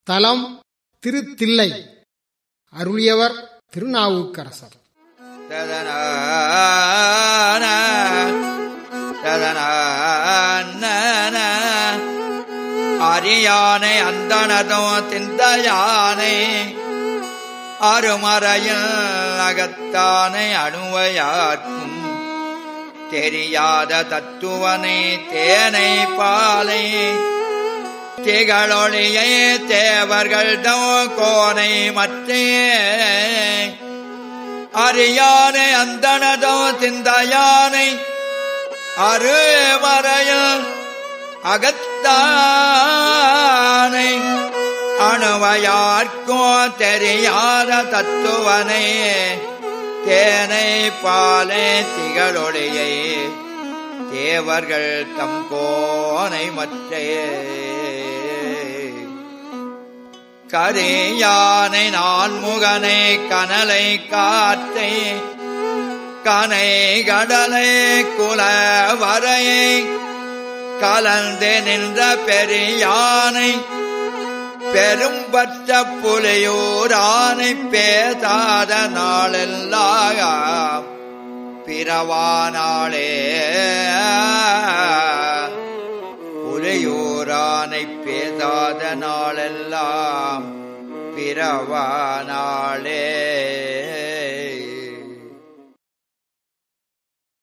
தலம் திருத்தில்லை அருளியவர் திருநாவுக்கரசர் ததன ததன அரியானை அந்தனதோ திந்தயானை அருமறையில் அகத்தானை அணுவையாற்றும் தெரியாத தத்துவனை தேனை பாலை திகழொளியை தேவர்கள் கோனை மற்றே அரியானை அந்தனதோ திந்தயானை அருமறையில் அகத்தானை அணுவையார்க்கோ தெரியாத தத்துவனை தேனை பாலே திகழொளியை தேவர்கள் தம் கோனை மற்றே கரையானை நான்முகனை கனலை காத்தை கனை கடலை குல வரையை கலந்து நின்ற பெரியானை பெரும்பற்ற புலியூரானை பேசாத நாளெல்லாம் பிறவானாளே புலியூரானை பேசாத நாளெல்லாம் பிறவானாளே